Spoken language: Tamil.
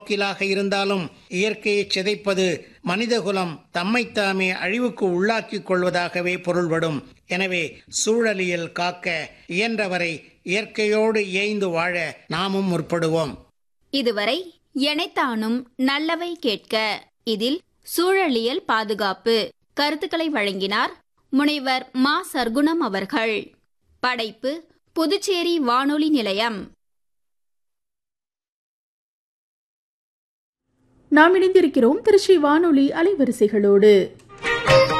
நோக்கிலாக இருந்தாலும் இயற்கையை சிதைப்பது மனிதகுலம் தம்மைத்தாமே அழிவுக்கு உள்ளாக்கிக் கொள்வதாகவே பொருள்படும் எனவே சூழலியல் காக்க இயன்றவரை இயற்கையோடு இயைந்து வாழ நாமும் முற்படுவோம் இதுவரை எனைத்தானும் நல்லவை கேட்க இதில் சூழலியல் பாதுகாப்பு கருத்துக்களை வழங்கினார் முனைவர் மா சர்க்குணம் அவர்கள் படைப்பு புதுச்சேரி வானொலி நிலையம் நாம் இணைந்திருக்கிறோம் திருச்சி வானொலி அலைவரிசைகளோடு